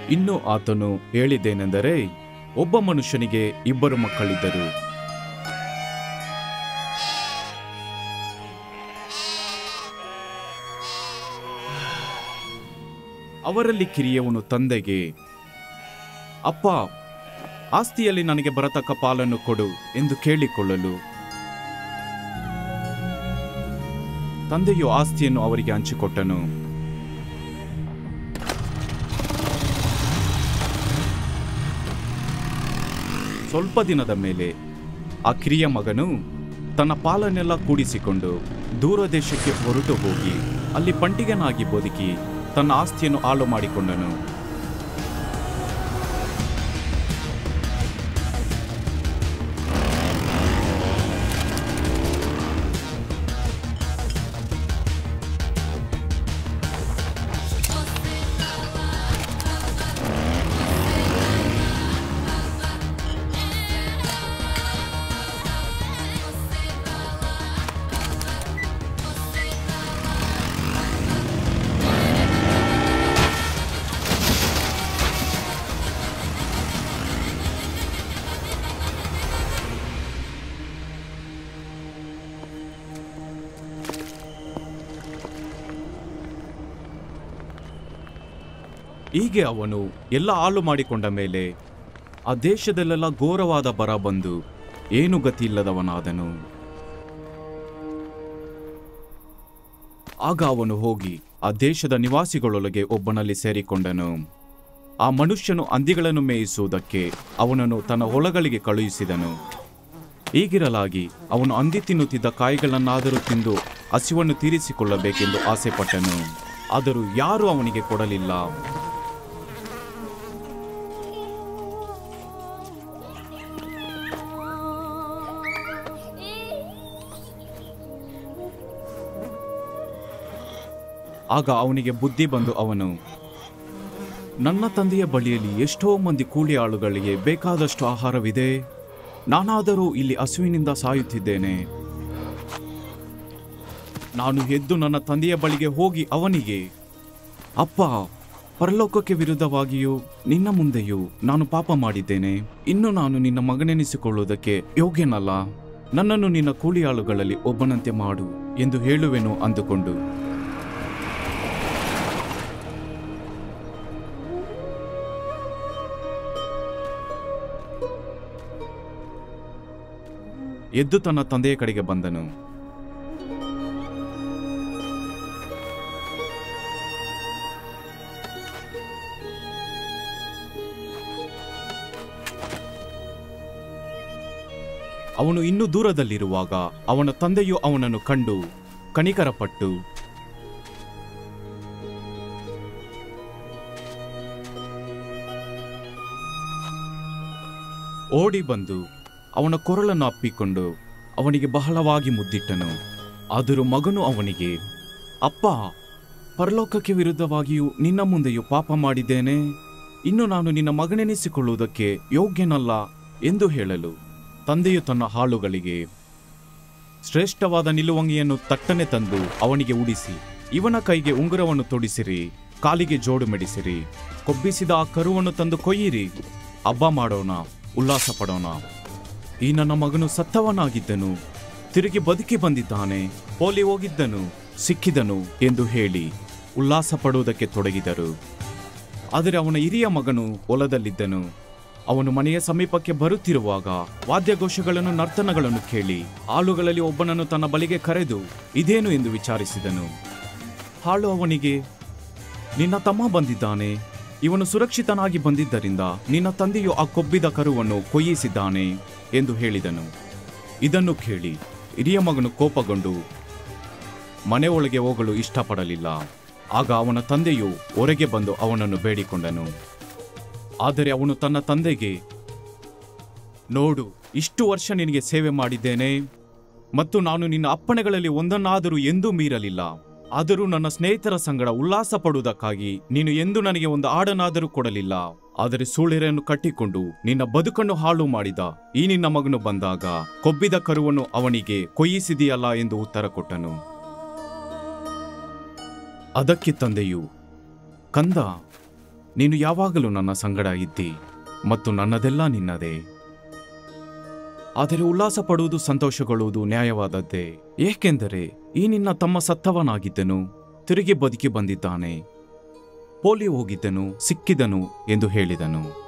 ಇನ್ನು ಆತನು ಹೇಳಿದ್ದೇನೆಂದರೆ ಒಬ್ಬ ಮನುಷ್ಯನಿಗೆ ಇಬ್ಬರು ಮಕ್ಕಳಿದ್ದರು ಅವರಲ್ಲಿ ಕಿರಿಯವನು ತಂದೆಗೆ ಅಪ್ಪ ಆಸ್ತಿಯಲ್ಲಿ ನನಗೆ ಬರತಕ್ಕ ಪಾಲನ್ನು ಕೊಡು ಎಂದು ಕೇಳಿಕೊಳ್ಳಲು ತಂದೆಯು ಆಸ್ತಿಯನ್ನು ಅವರಿಗೆ ಹಂಚಿಕೊಟ್ಟನು ಸ್ವಲ್ಪ ದಿನದ ಮೇಲೆ ಆ ಕಿರಿಯ ಮಗನು ತನ್ನ ಪಾಲನ್ನೆಲ್ಲ ಕೂಡಿಸಿಕೊಂಡು ದೂರ ದೇಶಕ್ಕೆ ಹೊರಟು ಹೋಗಿ ಅಲ್ಲಿ ಪಂಡಿಗನಾಗಿ ಬದುಕಿ ತನ್ನ ಆಸ್ತಿಯನ್ನು ಹಾಳು ಮಾಡಿಕೊಂಡನು ಹೀಗೆ ಅವನು ಎಲ್ಲ ಹಾಳು ಮಾಡಿಕೊಂಡ ಮೇಲೆ ಆ ದೇಶದಲ್ಲೆಲ್ಲ ಘೋರವಾದ ಬರ ಬಂದು ಏನು ಗತಿ ಇಲ್ಲದವನಾದನು ಆಗ ಅವನು ಹೋಗಿ ಆ ದೇಶದ ನಿವಾಸಿಗಳೊಳಗೆ ಒಬ್ಬನಲ್ಲಿ ಸೇರಿಕೊಂಡನು ಆ ಮನುಷ್ಯನು ಹಂದಿಗಳನ್ನು ಮೇಯಿಸುವುದಕ್ಕೆ ಅವನನ್ನು ತನ್ನ ಹೊಲಗಳಿಗೆ ಕಳುಹಿಸಿದನು ಹೀಗಿರಲಾಗಿ ಅವನು ಹಂದಿ ತಿನ್ನುತ್ತಿದ್ದ ಕಾಯಿಗಳನ್ನಾದರೂ ತಿಂದು ಹಸಿವನ್ನು ತೀರಿಸಿಕೊಳ್ಳಬೇಕೆಂದು ಆಸೆಪಟ್ಟನು ಆದರೂ ಯಾರೂ ಅವನಿಗೆ ಕೊಡಲಿಲ್ಲ ಆಗ ಅವನಿಗೆ ಬುದ್ಧಿ ಬಂದು ಅವನು ನನ್ನ ತಂದೆಯ ಬಳಿಯಲ್ಲಿ ಎಷ್ಟೋ ಮಂದಿ ಕೂಲಿ ಆಳುಗಳಿಗೆ ಬೇಕಾದಷ್ಟು ಆಹಾರವಿದೆ ನಾನಾದರೂ ಇಲ್ಲಿ ಹಸುವಿನಿಂದ ಸಾಯುತ್ತಿದ್ದೇನೆ ನಾನು ಎದ್ದು ನನ್ನ ತಂದೆಯ ಬಳಿಗೆ ಹೋಗಿ ಅವನಿಗೆ ಅಪ್ಪ ಪರಲೋಕಕ್ಕೆ ವಿರುದ್ಧವಾಗಿಯೂ ನಿನ್ನ ಮುಂದೆಯೂ ನಾನು ಪಾಪ ಮಾಡಿದ್ದೇನೆ ಇನ್ನು ನಾನು ನಿನ್ನ ಮಗನೆನಿಸಿಕೊಳ್ಳುವುದಕ್ಕೆ ಯೋಗ್ಯನಲ್ಲ ನನ್ನನ್ನು ನಿನ್ನ ಕೂಲಿ ಆಳುಗಳಲ್ಲಿ ಒಬ್ಬನಂತೆ ಮಾಡು ಎಂದು ಹೇಳುವೆನು ಅಂದುಕೊಂಡು ಎದ್ದು ತನ್ನ ತಂದೆಯ ಕಡೆಗೆ ಬಂದನು ಅವನು ಇನ್ನೂ ದೂರದಲ್ಲಿರುವಾಗ ಅವನ ತಂದೆಯು ಅವನನ್ನು ಕಂಡು ಕನಿಕರಪಟ್ಟು ಓಡಿ ಬಂದು ಅವನ ಕೊರಳನ್ನು ಅಪ್ಪಿಕೊಂಡು ಅವನಿಗೆ ಬಹಳವಾಗಿ ಮುದ್ದಿಟ್ಟನು ಆದರೂ ಮಗನು ಅವನಿಗೆ ಅಪ್ಪ ಪರಲೋಕಕ್ಕೆ ವಿರುದ್ಧವಾಗಿಯೂ ನಿನ್ನ ಮುಂದೆಯೂ ಪಾಪ ಮಾಡಿದ್ದೇನೆ ಇನ್ನು ನಾನು ನಿನ್ನ ಮಗನೆನಿಸಿಕೊಳ್ಳುವುದಕ್ಕೆ ಯೋಗ್ಯನಲ್ಲ ಎಂದು ಹೇಳಲು ತಂದೆಯು ತನ್ನ ಹಾಳುಗಳಿಗೆ ಶ್ರೇಷ್ಠವಾದ ನಿಲುವಂಗಿಯನ್ನು ತಟ್ಟನೆ ತಂದು ಅವನಿಗೆ ಉಡಿಸಿ ಇವನ ಕೈಗೆ ಉಂಗುರವನ್ನು ತೊಡಿಸಿರಿ ಕಾಲಿಗೆ ಜೋಡು ಮೆಡಿಸಿರಿ ಕೊಬ್ಬಿಸಿದ ಆ ಕರುವನ್ನು ತಂದು ಕೊಯ್ಯಿರಿ ಹಬ್ಬ ಮಾಡೋಣ ಉಲ್ಲಾಸ ಪಡೋಣ ಈ ನನ್ನ ಮಗನು ಸತ್ತವನಾಗಿದ್ದನು ತಿರುಗಿ ಬದುಕಿ ಬಂದಿದ್ದಾನೆ ಪೋಲಿ ಹೋಗಿದ್ದನು ಸಿಕ್ಕಿದನು ಎಂದು ಹೇಳಿ ಉಲ್ಲಾಸ ಪಡುವುದಕ್ಕೆ ತೊಡಗಿದರು ಆದರೆ ಅವನ ಹಿರಿಯ ಮಗನು ಹೊಲದಲ್ಲಿದ್ದನು ಅವನು ಮನೆಯ ಸಮೀಪಕ್ಕೆ ಬರುತ್ತಿರುವಾಗ ವಾದ್ಯಘೋಷಗಳನ್ನು ನರ್ತನಗಳನ್ನು ಕೇಳಿ ಆಳುಗಳಲ್ಲಿ ಒಬ್ಬನನ್ನು ತನ್ನ ಬಳಿಗೆ ಕರೆದು ಇದೇನು ಎಂದು ವಿಚಾರಿಸಿದನು ಹಾಳು ಅವನಿಗೆ ನಿನ್ನ ತಮ್ಮ ಬಂದಿದ್ದಾನೆ ಇವನು ಸುರಕ್ಷಿತನಾಗಿ ಬಂದಿದ್ದರಿಂದ ನಿನ್ನ ತಂದೆಯು ಆ ಕೊಬ್ಬಿದ ಕರುವನ್ನು ಕೊಯ್ಯಿಸಿದ್ದಾನೆ ಎಂದು ಹೇಳಿದನು ಇದನ್ನು ಕೇಳಿ ಹಿರಿಯ ಮಗನು ಕೋಪಗೊಂಡು ಮನೆಯೊಳಗೆ ಹೋಗಲು ಇಷ್ಟಪಡಲಿಲ್ಲ ಆಗ ಅವನ ತಂದೆಯು ಹೊರಗೆ ಬಂದು ಅವನನ್ನು ಬೇಡಿಕೊಂಡನು ಆದರೆ ಅವನು ತನ್ನ ತಂದೆಗೆ ನೋಡು ಇಷ್ಟು ವರ್ಷ ನಿನಗೆ ಸೇವೆ ಮಾಡಿದ್ದೇನೆ ಮತ್ತು ನಾನು ನಿನ್ನ ಅಪ್ಪಣೆಗಳಲ್ಲಿ ಒಂದನ್ನಾದರೂ ಎಂದೂ ಮೀರಲಿಲ್ಲ ಆದರೂ ನನ್ನ ಸ್ನೇಹಿತರ ಸಂಗಡ ಉಲ್ಲಾಸ ಪಡುವುದಕ್ಕಾಗಿ ನೀನು ಎಂದು ನನಗೆ ಒಂದು ಆಡನಾದರೂ ಕೊಡಲಿಲ್ಲ ಆದರೆ ಸೂಳೆರೆಯನ್ನು ಕಟ್ಟಿಕೊಂಡು ನಿನ್ನ ಬದುಕನ್ನು ಹಾಳು ಮಾಡಿದ ಈ ನಿನ್ನ ಮಗನು ಬಂದಾಗ ಕೊಬ್ಬಿದ ಕರುವನ್ನು ಅವನಿಗೆ ಕೊಯ್ಯಿಸಿದೆಯಲ್ಲ ಎಂದು ಉತ್ತರ ಕೊಟ್ಟನು ಅದಕ್ಕೆ ತಂದೆಯು ಕಂದ ನೀನು ಯಾವಾಗಲೂ ನನ್ನ ಸಂಗಡ ಇದ್ದಿ ಮತ್ತು ನನ್ನದೆಲ್ಲ ನಿನ್ನದೇ ಆದರೆ ಉಲ್ಲಾಸ ಪಡುವುದು ಸಂತೋಷಗೊಳ್ಳುವುದು ನ್ಯಾಯವಾದದ್ದೇ ಏಕೆಂದರೆ ಈ ನಿನ್ನ ತಮ್ಮ ಸತ್ತವನಾಗಿದ್ದನು ತಿರುಗಿ ಬದುಕಿ ಬಂದಿದ್ದಾನೆ ಪೋಲಿ ಹೋಗಿದ್ದನು ಸಿಕ್ಕಿದನು ಎಂದು ಹೇಳಿದನು